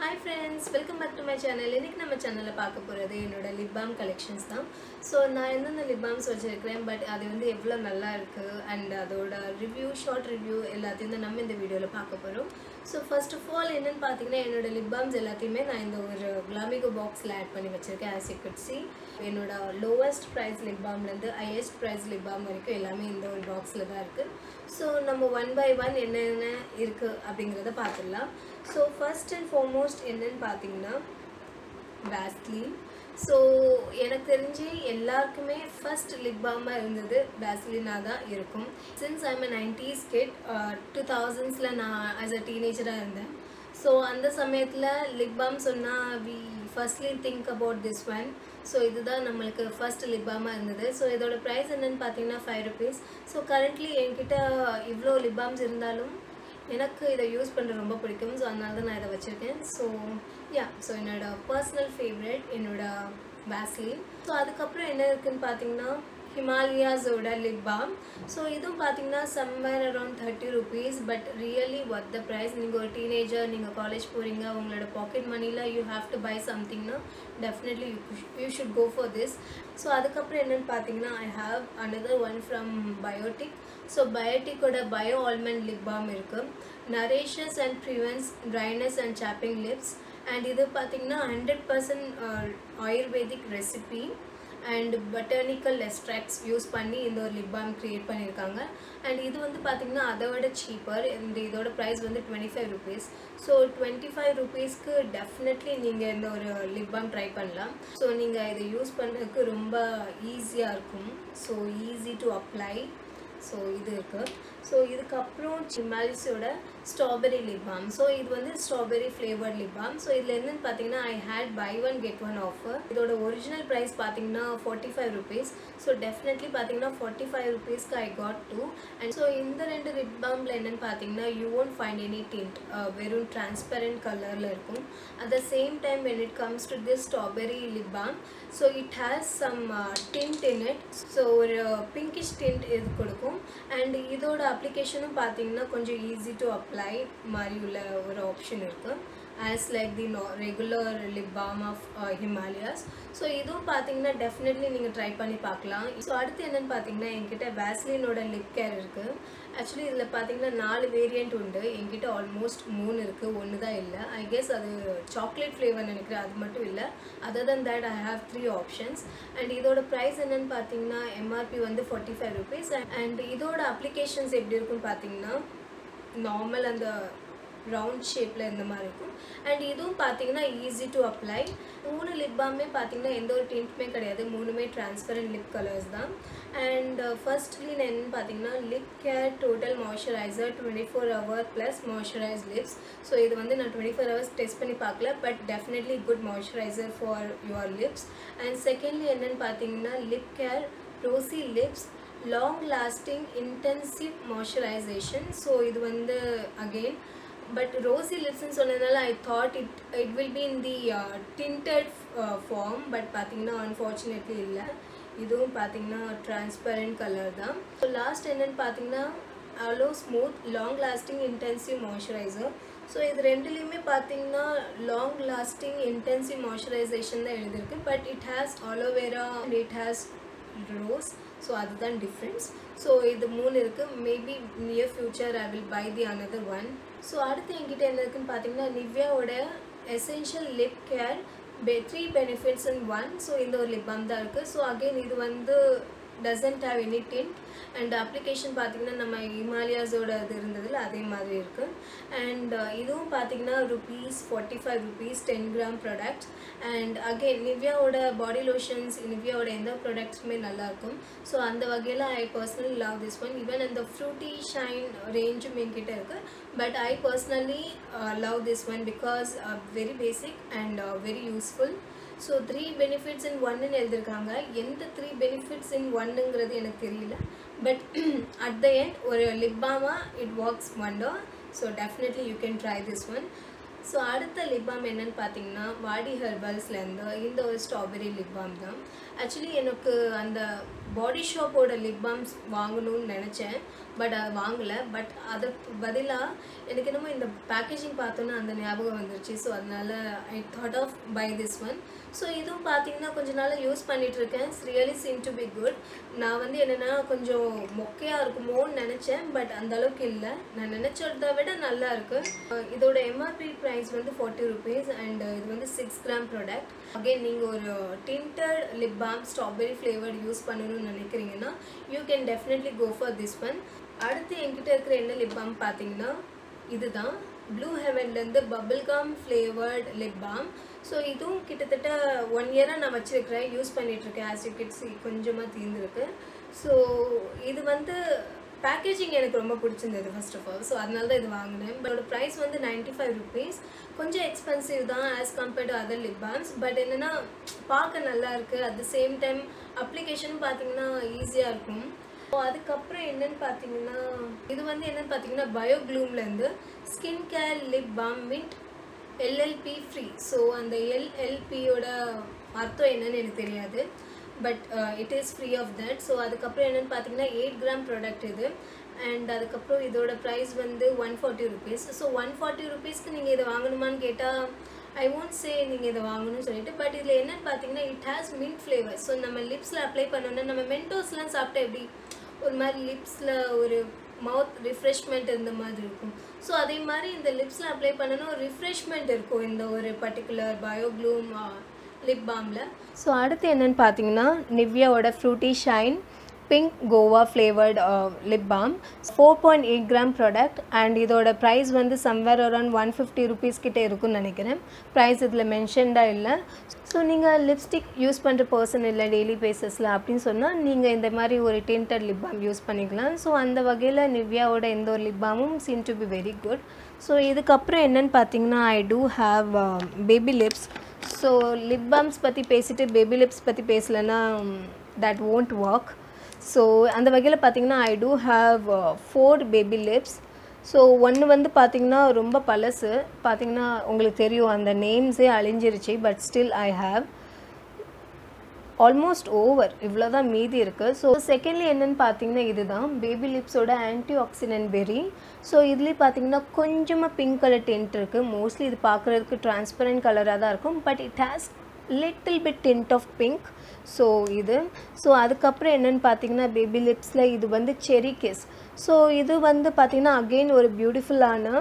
hi friends welcome back to my channel இன்றைக்கி நம்ம சேனலில் பார்க்க போகிறது என்னோட லிப் பாம் கலெக்ஷன்ஸ் தான் ஸோ நான் எந்தெந்த லிப் பாம்ஸ் வச்சுருக்கிறேன் பட் அது வந்து எவ்வளோ நல்லா இருக்குது அண்ட் அதோட ரிவ்யூ ஷார்ட் ரிவ்யூ எல்லாத்தையும் தான் நம்ம இந்த வீடியோவில் பார்க்க போகிறோம் ஸோ ஃபர்ஸ்ட் ஆஃப் ஆல் என்னென்னு பார்த்தீங்கன்னா என்னோட லிப் பாம்ஸ் எல்லாத்தையுமே நான் இந்த ஒரு குலாமிகோ பாக்ஸில் ஆட் பண்ணி வச்சுருக்கேன் ஆஸ் யூ குட் சி என்னோட லோவஸ்ட் ப்ரைஸ் லிப் பாம்லேருந்து ஹையஸ்ட் ப்ரைஸ் லிப் பாம் வரைக்கும் எல்லாமே இந்த ஒரு பாக்ஸில் தான் இருக்குது ஸோ நம்ம ஒன் பை ஒன் என்னென்ன இருக்குது அப்படிங்கிறத பார்த்துடலாம் ஸோ ஃபர்ஸ்ட் அண்ட் ஃபார்மோஸ்ட் என்னன்னு பார்த்தீங்கன்னா வேஸ்லின் ஸோ எனக்கு தெரிஞ்சு எல்லாருக்குமே ஃபர்ஸ்ட் லிப் பாமாக இருந்தது வேஸ்லினாக தான் இருக்கும் since I'm a nineties kid two தௌசண்ட்ஸில் நான் ஆஸ் அ டீனேஜராக இருந்தேன் ஸோ அந்த சமயத்தில் லிப் பாம் சொன்னால் we firstly think about this one so இதுதான் நம்மளுக்கு ஃபர்ஸ்ட் லிப் பாமாக இருந்தது ஸோ இதோட ப்ரைஸ் என்னென்னு பார்த்தீங்கன்னா ஃபைவ் ருபீஸ் ஸோ கரண்ட்லி என்கிட்ட இவ்வளோ லிப் பாம்ஸ் இருந்தாலும் எனக்கு இதை யூஸ் பண்ணுற ரொம்ப பிடிக்கும் ஸோ அதனால தான் நான் இதை வச்சுருக்கேன் ஸோ யா ஸோ என்னோட பர்சனல் ஃபேவரட் என்னோட வேஸ்லின் ஸோ அதுக்கப்புறம் என்ன இருக்குன்னு பார்த்தீங்கன்னா ஹிமாலயாஸோட லிப் பாம் ஸோ இதுவும் பார்த்தீங்கன்னா somewhere around thirty rupees but really worth the price நீங்கள் ஒரு டீனேஜர் நீங்கள் காலேஜ் போகிறீங்க உங்களோட பாக்கெட் மணியில் யூ ஹாவ் டு பை சம்திங்னா definitely you should go for this so அதுக்கப்புறம் என்னென்னு பார்த்தீங்கன்னா I have another one from Biotique so பயோட்டிக்கோட பயோ ஆல்மண்ட் லிப் பாம் இருக்குது nourishes and prevents dryness and chapping lips and இது பார்த்தீங்கன்னா hundred percent ayurvedic recipe and botanical extracts use பண்ணி இந்த ஒரு லிப் பாம் க்ரியேட் பண்ணியிருக்காங்க அண்ட் இது வந்து பார்த்திங்கன்னா அதை விட சீப்பர் இந்த இதோட ப்ரைஸ் வந்து twenty five rupees so twenty five ருபீஸ்க்கு டெஃபினெட்லி நீங்கள் இந்த ஒரு லிப் பாம் ட்ரை பண்ணலாம் ஸோ நீங்கள் இதை யூஸ் பண்ணுறதுக்கு ரொம்ப ஈஸியாக இருக்கும் so easy to apply so இது இருக்குது ஸோ இதுக்கப்புறம் சிமாலிஸோட ஸ்ட்ராபெரி லிப் பாம் ஸோ இது வந்து strawberry flavoured lip balm so இதில் என்னென்னு பார்த்தீங்கன்னா I had buy one get one offer இதோட ஒரிஜினல் ப்ரைஸ் பார்த்தீங்கன்னா forty five rupees so definitely பார்த்தீங்கன்னா ஃபார்ட்டி ஃபைவ் ருபீஸ்க்கு I got two and so இந்த ரெண்டு லிப் பாமில் என்னென்னு பார்த்தீங்கன்னா you won't find any tint வெறும் டிரான்ஸ்பரண்ட் கலரில் இருக்கும் at the same time when it comes to this strawberry lip balm so it has some tint in it so ஒரு pinkish tint இது கொடுக்கும் அண்ட் இதோட அப்ளிகேஷனும் பார்த்தீங்கன்னா கொஞ்சம் ஈஸி டு அப்ளை மாதிரி உள்ள ஒரு ஆப்ஷன் இருக்குது as like the no regular lip balm of Himalayas so இதுவும் பார்த்தீங்கன்னா டெஃபினெட்லி நீங்கள் ட்ரை பண்ணி பார்க்கலாம் ஸோ அடுத்து என்னென்னு பார்த்தீங்கன்னா என்கிட்ட வேஸ்லினோட லிப் கேர் இருக்குது ஆக்சுவலி இதில் பார்த்தீங்கன்னா நாலு வேரியண்ட் உண்டு என்கிட்ட ஆல்மோஸ்ட் மூணு இருக்குது ஒன்று தான் இல்லை ஐ கெஸ் அது சாக்லேட் ஃப்ளேவர் நினைக்கிறேன் அது மட்டும் இல்லை other than that I have three options and இதோட ப்ரைஸ் என்னென்னு பார்த்தீங்கன்னா எம்ஆர்பி வந்து ஃபார்ட்டி ஃபைவ் ருபீஸ் அண்ட் இதோட அப்ளிகேஷன்ஸ் எப்படி இருக்குன்னு பார்த்தீங்கன்னா நார்மல் அந்த ரவுண்ட் ஷேப்பில் இந்த மாதிரி இருக்கும் அண்ட் இதுவும் பார்த்தீங்கன்னா ஈஸி டு அப்ளை மூணு லிப் பாமே பார்த்தீங்கன்னா எந்த ஒரு டிண்ட்டுமே கிடையாது மூணுமே டிரான்ஸ்பரண்ட் லிப் கலர்ஸ் தான் அண்ட் ஃபர்ஸ்ட்லி என்னன்னு பார்த்தீங்கன்னா lip care total moisturiser twenty four hour plus moisturise lips so இது வந்து நான் டுவெண்ட்டி ஃபோர் ஹவர்ஸ் டெஸ்ட் பண்ணி பார்க்கல but definitely good moisturiser for your lips and secondly என்னென்னு பார்த்தீங்கன்னா lip care rosy lips long lasting intensive moisturisation so இது வந்து again but rosy லிப்ஸ்ன்னு சொன்னதுனால I thought it it will be in the tinted form but பார்த்தீங்கன்னா unfortunately இல்லை இதுவும் பார்த்தீங்கன்னா transparent colour தான் ஸோ லாஸ்ட் என்னென்னு பார்த்தீங்கன்னா aloe smooth long lasting intensive moisturiser so இது ரெண்டுலேயுமே பார்த்தீங்கன்னா லாங் லாஸ்டிங் இன்டென்சிவ் மாய்ஸ்சரைசேஷன் தான் எழுதியிருக்கு but it has aloe vera and it has rose so அதுதான் டிஃப்ரென்ஸ் ஸோ இது மூணு இருக்குது maybe near future I will buy the another one so அடுத்து என்கிட்ட என்ன இருக்குன்னு பார்த்தீங்கன்னா நிவ்யாவோட எசென்ஷியல் லிப் கேர் பெ three benefits in one so இந்த ஒரு லிப் பாம் தான் இருக்குது ஸோ அகெயின் இது வந்து doesn't have any tint and application பார்த்திங்கன்னா நம்ம ஹிமாலயாஸோட இது இருந்ததில் அதே மாதிரி இருக்குது அண்ட் இதுவும் பார்த்திங்கன்னா rupees forty five rupees ten gram product and again நிவ்யாவோட பாடி லோஷன்ஸ் நிவ்யாவோட எந்த ப்ராடக்ட்ஸுமே நல்லாயிருக்கும் ஸோ அந்த வகையில் I personally love this one even அந்த ஃப்ரூட்டி ஷைன் ரேஞ்சும் என்கிட்ட இருக்குது but I personally love this one because very basic and very useful so three benefits in ஒன்னு எழுதியிருக்காங்க எந்த த்ரீ பெனிஃபிட்ஸ் இன் ஒன்னுங்கிறது எனக்கு தெரியல பட் அட் த எண்ட் ஒரு லிப் பாமாக it works wonder so definitely you can try this one so அடுத்த lip balm என்னன்னு பார்த்தீங்கன்னா வாடி ஹெர்பல்ஸ்லேருந்து இந்த ஒரு ஸ்ட்ராபெரி லிப் பாம் தான் ஆக்சுவலி எனக்கு அந்த பாடி ஷாப்போட லிப் பாம்ஸ் வாங்கணும்னு நினச்சேன் பட் அது வாங்கலை பட் அதுக்கு பதிலாக எனக்கு என்னமோ இந்த பேக்கேஜிங் பார்த்தோன்னே அந்த ஞாபகம் வந்துருச்சு ஸோ அதனால I thought of buy this one so இதுவும் பார்த்தீங்கன்னா கொஞ்ச நாள் யூஸ் பண்ணிட்டு இருக்கேன் really seem to be good நான் வந்து என்னென்னா கொஞ்சம் மொக்கையாக இருக்குமோன்னு நினச்சேன் பட் அந்த அளவுக்கு இல்லை நான் நினச்சதை விட நல்லா இருக்கு அஹ் இதோட எம்ஆர்பி ப்ரைஸ் வந்து ஃபார்ட்டி ருபீஸ் அண்ட் இது வந்து சிக்ஸ் கிராம் ப்ராடக்ட் அகைன் நீங்கள் ஒரு tinted lip balm strawberry flavoured use பண்ணணும்னு நினைக்கிறீங்கன்னா you can definitely go for this one அடுத்து என்கிட்ட இருக்கிற என்ன லிப் பாம் பார்த்தீங்கன்னா இதுதான் ப்ளூ ஹெவன்லேருந்து bubblegum flavoured lip balm so இதுவும் கிட்டத்தட்ட ஒன் இயராக நான் வச்சுருக்கிறேன் யூஸ் பண்ணிகிட்ருக்கேன் ஆஸ் யூ கிட்ஸ் கொஞ்சமாக தீர்ந்துருக்கு ஸோ இது வந்து பேக்கேஜிங் எனக்கு ரொம்ப பிடிச்சிருந்தது ஃபர்ஸ்ட் ஆஃப் ஆல் ஸோ அதனால தான் இது வாங்கினேன் இதோட ப்ரைஸ் வந்து நைன்ட்டி ஃபைவ் ருபீஸ் கொஞ்சம் எக்ஸ்பென்சிவ் தான் as compared to other lip balms but என்னென்னா பார்க்க நல்லா இருக்குது அட் த சேம் டைம் அப்ளிகேஷனும் பார்த்தீங்கன்னா ஈஸியாக இருக்கும் ஸோ அதுக்கப்புறம் என்னன்னு பார்த்தீங்கன்னா இது வந்து என்னன்னு பார்த்தீங்கன்னா பயோ க்ளூம்லேருந்து skin care lip balm mint LLP free so அந்த எல்எல்பியோட அர்த்தம் என்னன்னு எனக்கு தெரியாது but it is free of that so அதுக்கப்புறம் என்னென்னு பார்த்தீங்கன்னா எயிட் கிராம் ப்ராடக்ட் இது அண்ட் அதுக்கப்புறம் இதோட ப்ரைஸ் வந்து one forty rupees so one forty ருபீஸ்க்கு நீங்கள் இதை வாங்கணுமான்னு கேட்டால் ஐ ஒன்ட் சே நீங்கள் இதை வாங்கணும்னு சொல்லிட்டு பட் இதில் என்னன்னு பார்த்தீங்கன்னா it has mint flavour so நம்ம லிப்ஸில் அப்ளை பண்ணோன்னா நம்ம மென்டோஸ்லாம் சாப்பிட்டா எப்படி ஒரு மாதிரி லிப்ஸில் ஒரு மவுத் ரிஃப்ரெஷ்மெண்ட் இருந்த மாதிரி இருக்கும் ஸோ அதே மாதிரி இந்த லிப்ஸில் அப்ளை பண்ணணும் ரிஃப்ரெஷ்மெண்ட் இருக்கும் இந்த ஒரு பர்டிகுலர் பயோக்ளூம் லிப் பாமில் ஸோ அடுத்து என்னென்னு பார்த்தீங்கன்னா நிவ்யாவோட fruity shine pink guava flavoured lip balm four point eight gram product and இதோட ப்ரைஸ் வந்து somewhere around one fifty rupees கிட்டே இருக்கும்னு நினைக்கிறேன் ப்ரைஸ் இதில் மென்ஷன்டாக இல்லை ஸோ நீங்கள் லிப்ஸ்டிக் யூஸ் பண்ணுற பர்சன் இல்லை டெய்லி பேசஸில் அப்படின்னு சொன்னால் நீங்கள் இந்த மாதிரி ஒரு டிண்டட் லிப் பாம் யூஸ் பண்ணிக்கலாம் ஸோ அந்த வகையில் நிவ்யாவோட எந்த ஒரு லிப் பாமும் seam to be very good so இதுக்கப்புறம் என்னென்னு பார்த்தீங்கன்னா I do have baby lips so lip balms பற்றி பேசிட்டு பேபி லிப்ஸ் பற்றி பேசலைன்னா தட் won't ஒர்க் ஸோ அந்த வகையில் பார்த்தீங்கன்னா I do have four baby lips so ஒன்று வந்து பார்த்திங்கன்னா ரொம்ப பழசு பார்த்திங்கன்னா உங்களுக்கு தெரியும் அந்த நேம்ஸே அழிஞ்சிருச்சு but still I have almost over இவ்வளோ தான் மீதி இருக்குது ஸோ செகண்ட்லி என்னென்னு பார்த்தீங்கன்னா இதுதான் பேபி லிப்ஸோட ஆன்டி ஆக்சிடென்ட் பெரி ஸோ இதுலேயும் பார்த்தீங்கன்னா கொஞ்சமாக பிங்க் கலர் டென்ட் இருக்குது மோஸ்ட்லி இது பார்க்குறதுக்கு டிரான்ஸ்பரண்ட் கலராக தான் இருக்கும் but it has little bit tint of pink so இது ஸோ அதுக்கப்புறம் என்னென்னு பார்த்தீங்கன்னா பேபி லிப்ஸில் இது வந்து செரி கிஸ் ஸோ இது வந்து பார்த்திங்கன்னா அகெயின் ஒரு பியூட்டிஃபுல்லான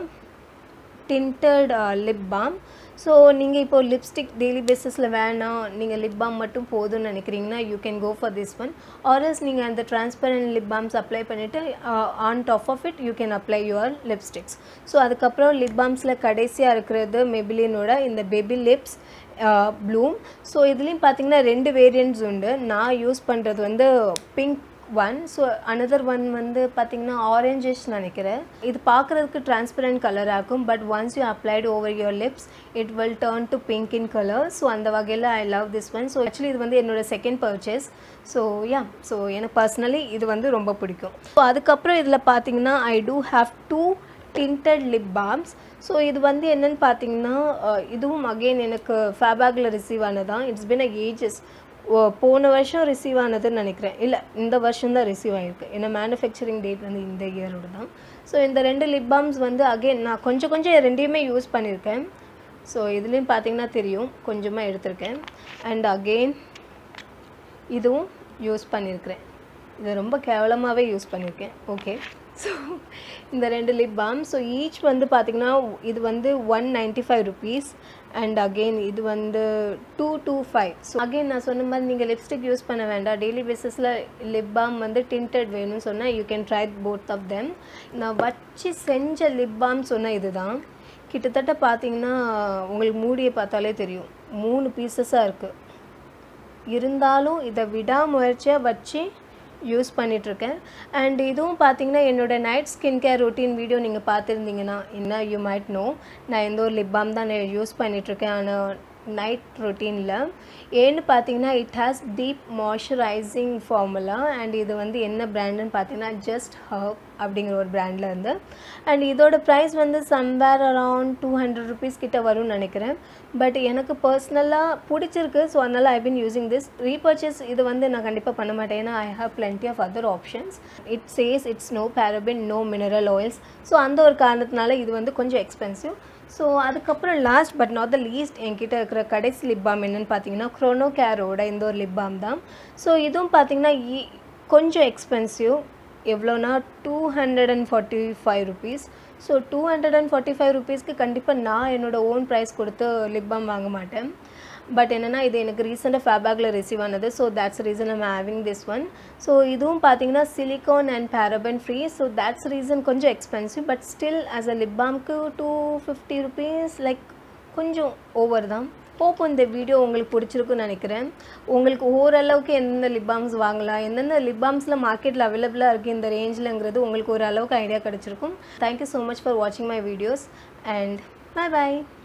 டிண்டட் லிப் பாம் ஸோ நீங்கள் இப்போ லிப்ஸ்டிக் டெய்லி பேசிஸில் வேணாம் நீங்கள் லிப் பாம் மட்டும் போதும்னு நினைக்கிறீங்கன்னா you can go for this one ஆர்எஸ் நீங்கள் அந்த டிரான்ஸ்பரண்ட் லிப் பாம்ஸ் அப்ளை பண்ணிவிட்டு on top of it you can apply your lipsticks so அதுக்கப்புறம் லிப் பாம்ஸில் கடைசியாக இருக்கிறது மெபிலினோட இந்த பேபி லிப்ஸ் ப்ளூம் ஸோ இதுலேயும் பார்த்தீங்கன்னா ரெண்டு வேரியண்ட்ஸ் உண்டு நான் யூஸ் பண்ணுறது வந்து pink one so another one வந்து பார்த்தீங்கன்னா ஆரஞ்சஸ் நினைக்கிறேன் இது பார்க்குறதுக்கு டிரான்ஸ்பரண்ட் கலராக இருக்கும் but once you applied over your lips it will turn to pink in colour so அந்த வகையில் I love this one so actually இது வந்து என்னோட second purchase so yeah so எனக்கு பர்சனலி இது வந்து ரொம்ப பிடிக்கும் ஸோ அதுக்கப்புறம் இதில் பார்த்தீங்கன்னா I do have two tinted lip balms so இது வந்து என்னென்னு பார்த்தீங்கன்னா அஹ், இதுவும் அகெயின் எனக்கு ஃபேபாகில் ரிசீவ் ஆனதான் இட்ஸ் பின் அ ஏஜஸ் போன வருஷம் ரிசீவ் ஆனதுன்னு நினைக்கிறேன் இல்லை இந்த வருஷம் தான் ரிசீவ் ஆகிருக்கு ஏன்னா மேனுஃபேக்சரிங் டேட் வந்து இந்த இயரோட தான் ஸோ இந்த ரெண்டு லிப் பாம்ஸ் வந்து அகெயின் நான் கொஞ்சம் கொஞ்சம் ரெண்டையுமே யூஸ் பண்ணியிருக்கேன் ஸோ இதுலேயும் பார்த்தீங்கன்னா தெரியும் கொஞ்சமாக எடுத்திருக்கேன் அண்ட் அகெயின் இதுவும் யூஸ் பண்ணியிருக்கிறேன் இதை ரொம்ப கேவலமாகவே யூஸ் பண்ணியிருக்கேன் ஓகே ஸோ இந்த ரெண்டு லிப் பாம் ஸோ ஈச் வந்து பார்த்திங்கன்னா இது வந்து one ninety five rupees and again இது வந்து two two five so again நான் சொன்ன மாதிரி நீங்கள் லிப்ஸ்டிக் யூஸ் பண்ண வேண்டாம் டெய்லி பேசிஸில் லிப் பாம் வந்து டிண்டட் வேணும்னு சொன்னால் you can try both of them நான் வச்சு செஞ்ச லிப் பாம் சொன்ன இதுதான் கிட்டத்தட்ட பார்த்தீங்கன்னா உங்களுக்கு மூடியை பார்த்தாலே தெரியும் மூணு பீசஸாக இருக்குது இருந்தாலும் இதை விடாமுயற்சியாக வச்சு யூஸ் பண்ணிகிட்ருக்கேன் அண்ட் இதுவும் பார்த்தீங்கன்னா என்னோட night skin care routine video நீங்கள் பார்த்துருந்தீங்கன்னா என்ன யூ மைட் நோ நான் எந்த ஒரு லிப் பாம் தான் யூஸ் பண்ணிகிட்ருக்கேன் ஆனால் நைட் ரொட்டீனில் ஏன்னு பார்த்தீங்கன்னா it has deep moisturising formula and இது வந்து என்ன பிராண்டுன்னு பார்த்தீங்கன்னா ஜஸ்ட் ஹர்ப் அப்படிங்கிற ஒரு பிராண்டில் இருந்து அண்ட் இதோட ப்ரைஸ் வந்து somewhere around two hundred rupees கிட்ட வரும்னு நினைக்கிறேன் பட் எனக்கு பர்சனலாக பிடிச்சிருக்கு ஸோ அதனால் I been using this repurchase இது வந்து நான் கண்டிப்பாக பண்ண மாட்டேன் ஏன்னா I have plenty of other options it says it's no paraben no mineral oils so அந்த ஒரு காரணத்தினால இது வந்து கொஞ்சம் எக்ஸ்பென்சிவ் ஸோ அதுக்கப்புறம் last but not the least என்கிட்ட இருக்கிற கடைசி லிப் பாம் என்னென்னு பார்த்தீங்கன்னா க்ரோனோ கேரோட இந்த ஒரு லிப் பாம் தான் ஸோ இதுவும் பார்த்தீங்கன்னா இ- கொஞ்சம் எக்ஸ்பென்சிவ் எவ்வளோனா two hundred and forty five rupees so two hundred and forty five ருபீஸ்க்கு கண்டிப்பாக நான் என்னோட ஓன் ப்ரைஸ் கொடுத்து லிப் பாம் வாங்க மாட்டேன் பட் என்னென்னா இது எனக்கு ரீசெண்டாக ஃபேபாகில் ரிசீவ் ஆனது so that's reason I'm having this one so இதுவும் பார்த்தீங்கன்னா silicone and paraben free so that's reason கொஞ்சம் expensive but still as a lip பாம்க்கு டூ ஃபிஃப்டி ருபீஸ் லைக் கொஞ்சம் ஓவர் தான் ஹோப் இந்த வீடியோ உங்களுக்கு பிடிச்சிருக்குன்னு நினைக்கிறேன் உங்களுக்கு ஓரளவுக்கு எந்தெந்த லிப் பாம்ஸ் வாங்கலாம் எந்தெந்த லிப் பாம்ஸில் மார்க்கெட்டில் அவைலபிளாக இருக்குது இந்த ரேஞ்சில்ங்கிறது உங்களுக்கு ஓரளவுக்கு ஐடியா கிடச்சிருக்கும் தேங்க்யூ ஸோ மச் ஃபார் வாட்சிங் my videos and bye by